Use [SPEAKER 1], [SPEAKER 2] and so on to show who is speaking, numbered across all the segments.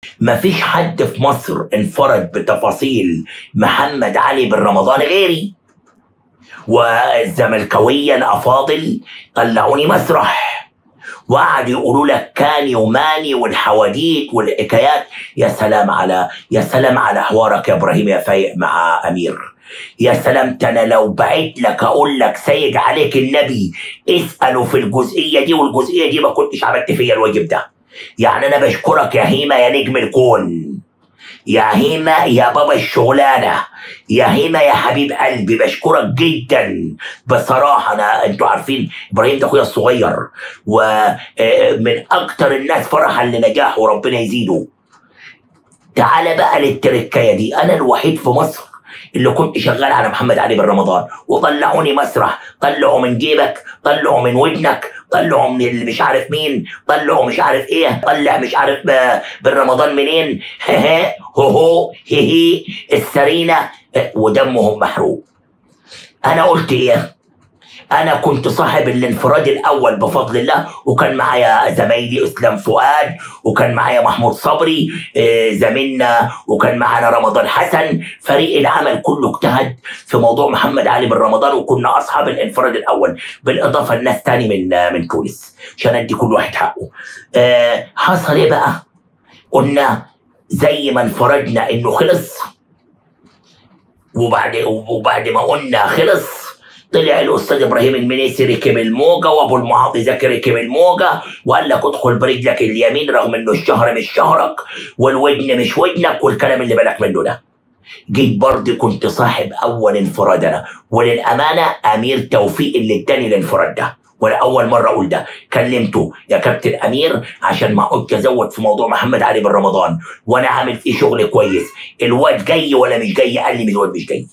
[SPEAKER 1] مفيش حد في مصر انفرد بتفاصيل محمد علي بن رمضان غيري والزملكاويه الافاضل طلعوني مسرح وقعدوا يقولوا لك كاني وماني والحواديت والحكايات يا سلام على يا سلام على حوارك يا ابراهيم يا فايق مع امير يا سلام انا لو بعت لك اقول لك سيد عليك النبي اساله في الجزئيه دي والجزئيه دي ما كنتش عملت فيا الواجب ده يعني انا بشكرك يا هيما يا نجم الكون يا هيما يا بابا الشغلانة يا هيما يا حبيب قلبي بشكرك جدا بصراحة أنا أنتوا عارفين إبراهيم ده أخويا الصغير ومن أكتر الناس فرحا لنجاحه وربنا يزيده تعالى بقى للتركاية دي أنا الوحيد في مصر اللي كنت شغال على محمد علي بن رمضان وطلعوني مسرح طلعوا من جيبك طلعوا من ودنك طلعوا من اللي مش عارف مين طلعوا مش عارف ايه طلع مش عارف ب- بن رمضان منين ها هو هو هي هي السرينه ودمهم محروق انا قلت ايه انا كنت صاحب الانفراد الاول بفضل الله وكان معايا زمايلي اسلام فؤاد وكان معايا محمود صبري آه، زميلنا وكان معانا رمضان حسن فريق العمل كله اجتهد في موضوع محمد علي بن رمضان وكنا اصحاب الانفراد الاول بالاضافه لناس تاني من آه، من تونس عشان ادي كل واحد حقه آه، حصل ايه بقى قلنا زي ما انفردنا انه خلص وبعد وبعد ما قلنا خلص طلع الاستاذ ابراهيم المنيسي ركب الموجه وابو المعاطي زكي ركب الموجه وقال لك ادخل برجلك اليمين رغم انه الشهر مش شهرك والودن مش ودنك والكلام اللي بالك منه ده جيت برضه كنت صاحب اول انفراد انا وللامانه امير توفيق اللي اداني الانفراد ده وانا اول مره اقول ده كلمته يا كابتن امير عشان ما اقعدش ازود في موضوع محمد علي بن رمضان وانا عامل فيه شغل كويس الواد جاي ولا مش جاي قال لي مش الواد مش جاي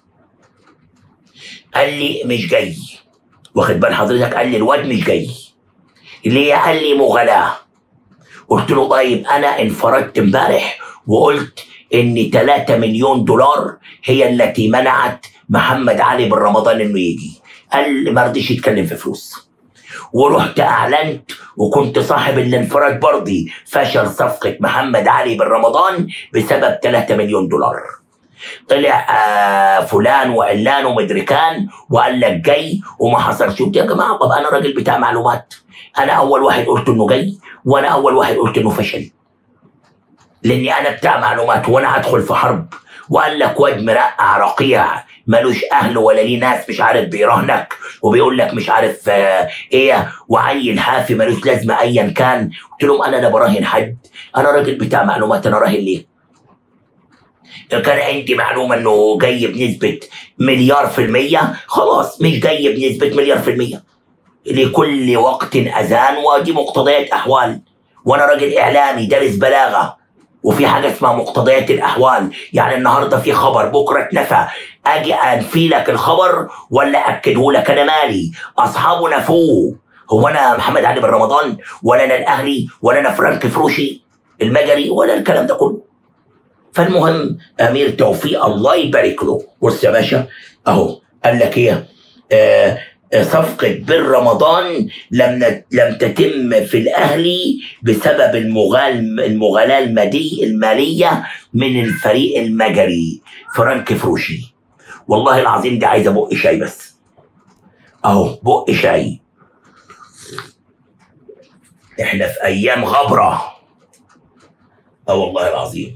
[SPEAKER 1] قال لي مش جاي واخد بال حضرتك قال لي الواد مش جاي ليه قال لي مغالاه قلت له طيب انا انفردت امبارح وقلت ان 3 مليون دولار هي التي منعت محمد علي بن رمضان انه يجي قال لي ما رضيش يتكلم في فلوس ورحت اعلنت وكنت صاحب الانفراد برضي فشل صفقه محمد علي بن رمضان بسبب 3 مليون دولار طلع آه فلان وعلان ومدركان وقال لك جاي وما حصلش قلت يا جماعه طب انا راجل بتاع معلومات انا اول واحد قلت انه جاي وانا اول واحد قلت انه فشل لاني انا بتاع معلومات وانا هدخل في حرب وقال لك واد مرقع رقيع ملوش اهل ولا ليه ناس مش عارف بيراهنك وبيقول لك مش عارف آه ايه وعيل حافي ملوش لازمه ايا كان قلت لهم انا لا براهن حد انا راجل بتاع معلومات انا راهن ليه كان عندي معلومه انه جاي بنسبه مليار في الميه خلاص مش جاي بنسبه مليار في الميه لكل وقت اذان ودي مقتضيات احوال وانا راجل اعلامي دارس بلاغه وفي حاجه اسمها مقتضيات الاحوال يعني النهارده في خبر بكره اتنفى اجي انفي لك الخبر ولا اكده لك انا مالي اصحابه نفوه هو انا محمد علي بن رمضان ولا انا الاهلي ولا انا فرانك فروشي المجري ولا الكلام ده كله فالمهم امير توفيق الله يبارك له بص يا باشا اهو قال لك ايه آه آه، صفقة بن رمضان لم نت- لم تتم في الأهلي بسبب المغال المغالاة المادي المالية من الفريق المجري فرانك فروشي والله العظيم دي عايزة بق شاي بس أهو بق شاي إحنا في أيام غبرة أه والله العظيم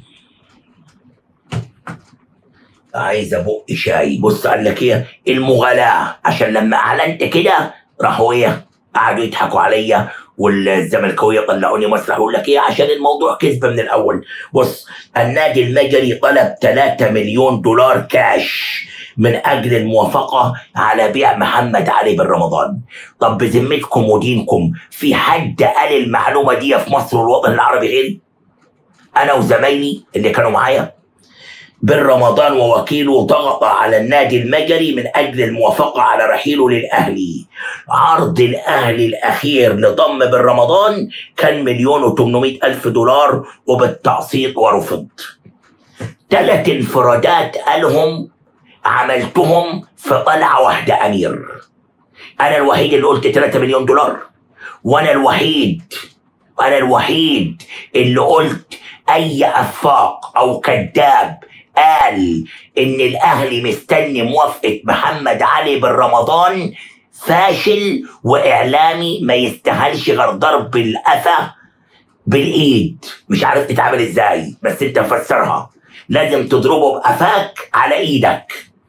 [SPEAKER 1] عايز ابق شاي بص قال لك ايه المغالاه عشان لما اعلنت كده راحوا ايه قعدوا يضحكوا عليا والزملكاويه طلعوني مسرح يقول لك ايه عشان الموضوع كذبه من الاول بص النادي المجري طلب 3 مليون دولار كاش من اجل الموافقه على بيع محمد علي بن رمضان طب بذمتكم ودينكم في حد قال المعلومه دي في مصر والوطن العربي غيري انا وزمايلي اللي كانوا معايا بن رمضان ووكيله ضغط على النادي المجري من أجل الموافقة على رحيله للأهلي عرض الأهلي الأخير لضم بن رمضان كان مليون وتمنمائة ألف دولار وبالتعصيب ورفض ثلاث انفرادات قالهم عملتهم في طلعة واحدة أمير أنا الوحيد اللي قلت 3 مليون دولار وأنا الوحيد أنا الوحيد اللي قلت اي افاق او كذاب قال ان الاهلي مستني موافقه محمد علي بن رمضان فاشل واعلامي ما يستاهلش غير ضرب القفا بالايد مش عارف تتعامل ازاي بس انت فسرها لازم تضربه بقفاك على ايدك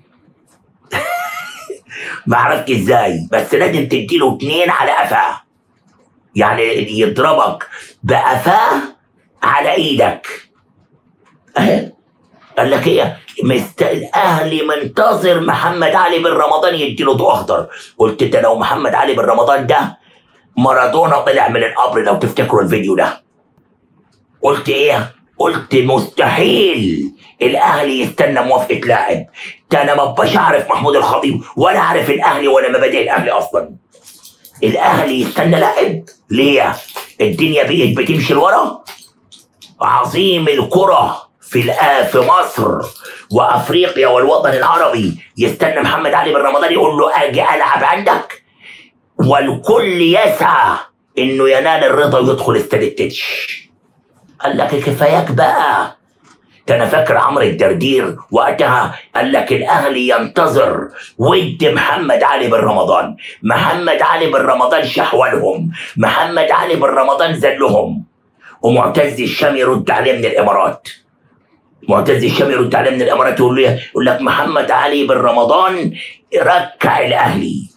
[SPEAKER 1] ما عرفت ازاي بس لازم تديله اتنين على قفاه يعني يضربك بقفاه على ايدك اهي قال لك ايه مست... الاهلي منتظر محمد علي بن رمضان يديله ضوء اخضر قلت ده لو محمد علي بن رمضان ده مارادونا طلع من القبر لو تفتكروا الفيديو ده قلت ايه قلت مستحيل الاهلي يستنى موافقه لاعب ده انا ما بقاش اعرف محمود الخطيب ولا اعرف الاهلي ولا مبادئ الاهلي اصلا الاهلي يستنى لاعب ليه الدنيا بقت بتمشي لورا عظيم الكره في الآ في مصر وافريقيا والوطن العربي يستنى محمد علي بن رمضان يقول له اجي العب عندك والكل يسعى انه ينال الرضا ويدخل استاد التتش قال لك كفاياك بقى ده انا فاكر عمرو الدردير وقتها قال لك الاهلي ينتظر ود محمد علي بن رمضان محمد علي بن رمضان شحولهم محمد علي بن رمضان ذلهم ومعتز الشام يرد عليه من الامارات معتز الشام يرد عليه من الامارات يقول له يقول لك محمد علي بن رمضان ركع الاهلي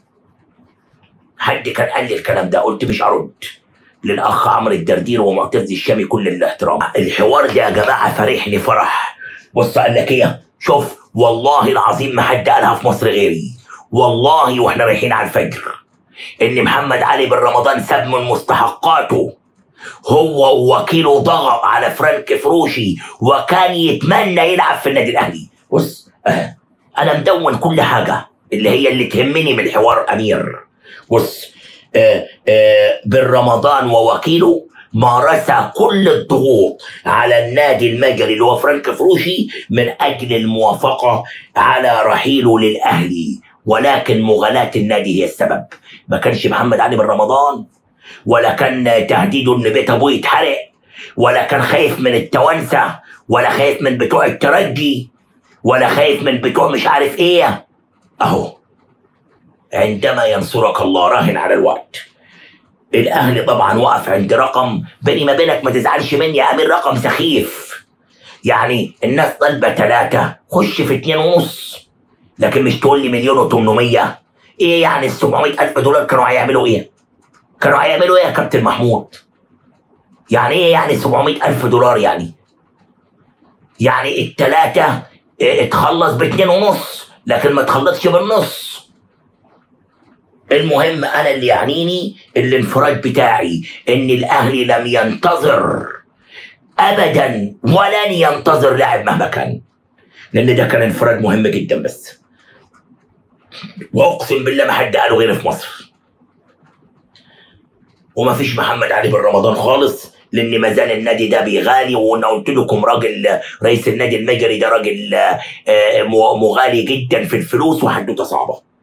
[SPEAKER 1] حد كان قال لي الكلام ده قلت مش هرد للاخ عمرو الدردير ومعتز الشامي كل الاحترام الحوار ده يا جماعه فرحني فرح بص قال لك ايه شوف والله العظيم ما حد قالها في مصر غيري والله واحنا رايحين على الفجر ان محمد علي بن رمضان ساب من مستحقاته هو ووكيله ضغط على فرانك فروشي وكان يتمنى يلعب في النادي الاهلي بص آه، انا مدون كل حاجه اللي هي اللي تهمني من الحوار امير بص آه، آه، بن رمضان ووكيله مارس كل الضغوط على النادي المجري اللي هو فرانك فروشي من اجل الموافقه على رحيله للاهلي ولكن مغالاة النادي هي السبب ما كانش محمد علي بن رمضان ولا كان تهديده ان بيت ابوه يتحرق ولا كان خايف من التوانسه ولا خايف من بتوع الترجي ولا خايف من بتوع مش عارف ايه اهو عندما ينصرك الله راهن على الوقت الاهلي طبعا وقف عند رقم بيني ما بينك ما تزعلش مني يا امير رقم سخيف يعني الناس طالبه ثلاثه خش في اتنين ونص لكن مش تقول لي مليون و800 ايه يعني ال 700 الف دولار كانوا هيعملوا ايه؟ كانوا هيعملوا ايه يا كابتن محمود؟ يعني ايه يعني 700 الف دولار يعني؟ يعني الثلاثه اتخلص باتنين ونص لكن ما تخلصش بالنص المهم انا اللي يعنيني الانفراد بتاعي ان الاهلي لم ينتظر ابدا ولن ينتظر لاعب مهما كان لان ده كان انفراد مهم جدا بس واقسم بالله ما حد قاله غير في مصر وما فيش محمد علي بن رمضان خالص لان ما زال النادي ده بيغالي وانا قلت لكم راجل رئيس النادي المجري ده راجل آه، مغالي جدا في الفلوس وحدوته صعبه